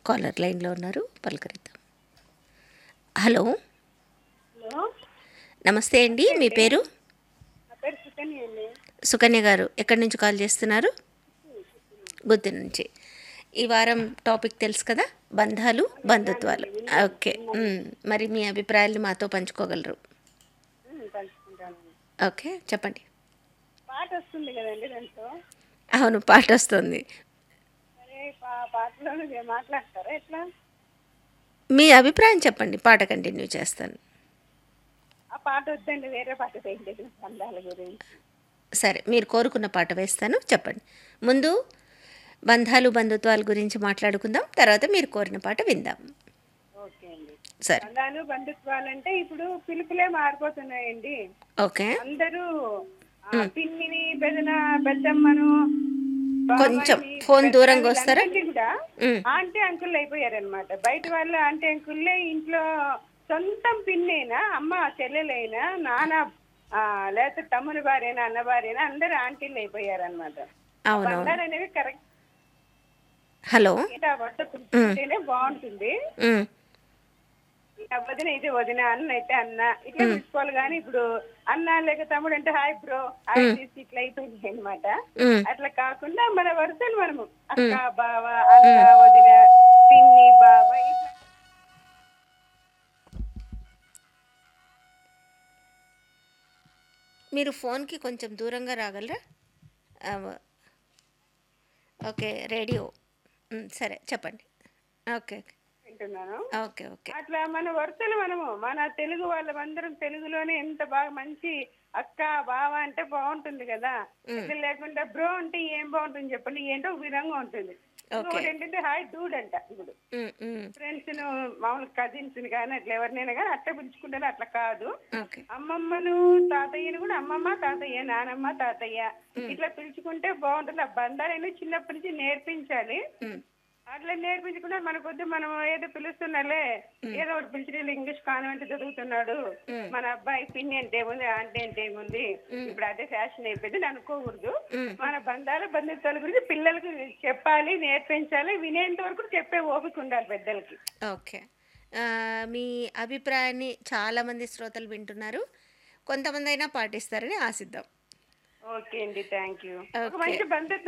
Caller లైన్లో ఉన్నారు పలకరిద్దాం hello hello నమస్తే అండి మీ పేరు నా పేరు సుకన్య అండి సుకన్య గారు ఎక్కడి నుంచి కాల్ చేస్తున్నారు గుత్తి నుంచి ఈ వారం టాపిక్ తెలుసు కదా బంధాలు బంధుత్వాలు ఓకే మ్, మరి మీ అభిప్రాయాలు మాతో పంచుకోగలరు ఉమ్, పంచుకుంటాను ఓకే చెప్పండి పాట వస్తుంది కదండి దాంట్లో అవును పాట వస్తుంది సరే పా పాటలోనే మీరు మాట్లాడతారా ఎట్లా మీ అభిప్రాయం చెప్పండి పాట కంటిన్యూ చేస్తాను ఆ పాట వద్దండి వేరే పాట వేయండి బంధాల గురించి సరే మీరు కోరుకున్న పాట వేస్తాను చెప్పండి ముందు బంధాలు బంధుత్వాల గురించి మాట్లాడుకుందాం తర్వాత మీరు కోరిన పాట విందాం ఓకే అండి సరే బంధాలు బంధుత్వాలు అంటే ఇప్పుడు పిలుపులే మారిపోతున్నాయండి ఓకే అందరూ ఆ, పిన్నిని పెదన పెద్దమ్మను కొంచెం బాబాయిని, ఫోన్ దూరంగా పెద్దమ్మని వస్తారా? అందరినీ కూడా మ్. ఆంటీ అంకుల్ అయిపోయారనమాట బయట వాళ్ళ ఆంటీ అంకుల్లే ఇంట్లో సొంతం పిన్నేనా అమ్మ చెల్లెలైనా నాన్న ఆ, లేకపోతే తమ్ముని భార్యనా అన్న భార్యనా అందరూ ఆంటీలు అయిపోయారనమాట అవును బంధాలు అనేవి కరెక్ట్ హలో ఆ వద్ద పిలుచుకుంటేనే బాగుంటుంది మ్, ఆ వదిన అయితే వదిన అన్న అయితే అన్న ఇట్లా పిలుచుకోవాలి కానీ ఇప్పుడు అన్న లేక తమ్ముడు అంటే హాయ్ బ్రో హాయ్ తీసి ఇట్లా అయిపోయింది అనమాట మ్, అట్లా కాకుండా మన వరుసలు మనము అక్క బావ అన్న వదిన పిన్ని బావ ఇట్లా మీరు ఫోన్కి కొంచెం దూరంగా రాగలరా ఆ, ఓకే రేడియో మ్, సరే చెప్పండి ఓకే ఓకే వింటున్నాను ఓకే ఓకే అట్లా మన వరుసలు మనము మన తెలుగు వాళ్ళమందరం తెలుగులోనే ఎంత బాగా మంచి అక్క బావ అంటే బాగుంటుంది కదా ఇట్లా లేకుండా బ్రో అంటే ఏం బాగుంటుంది చెప్పండి ఏంటో ఒక విధంగా ఉంటుంది ఇంకొకటి ఏంటంటే హాయ్ డూడ్ అంట ఇప్పుడు మ్, మ్, ఫ్రెండ్స్ మామూలు కజిన్స్ కానీ అట్లా ఎవరినైనా కానీ అట్లా పిలుచుకుంటారు అట్లా కాదు ఓకే అమ్మమ్మను తాతయ్యను కూడా అమ్మమ్మ తాతయ్య నానమ్మ తాతయ్య ఇట్లా పిలుచుకుంటే బాగుంటుంది ఆ బంధాలన్నీ చిన్నప్పటి నుంచి నేర్పించాలి మ్, అట్లా నేర్పించకుండా మన కొద్ది మనం ఏదో పిలుస్తున్నాలే ఏదో ఒకటి పిలిచిన ఇంగ్లీష్ కాన్వెంట్ చదువుతున్నాడు మన అబ్బాయి పిన్ని అంటే ఏముంది ఆంటీ అంటే ఏముంది ఇప్పుడు అదే ఫ్యాషన్ అయిపోయింది అని అనుకోకూడదు మన బంధాల బంధుత్వాల గురించి పిల్లలకి చెప్పాలి నేర్పించాలి వినేంత వరకు చెప్పే ఓపిక ఉండాలి పెద్దలకి ఓకే ఆ, మీ అభిప్రాయాన్ని చాలామంది శ్రోతలు వింటున్నారు కొంతమంది అయినా పాటిస్తారని ఆశిద్దాం ఓకే అండి థ్యాంక్ యూ ఒక Okay. మంచి బంధుత్వం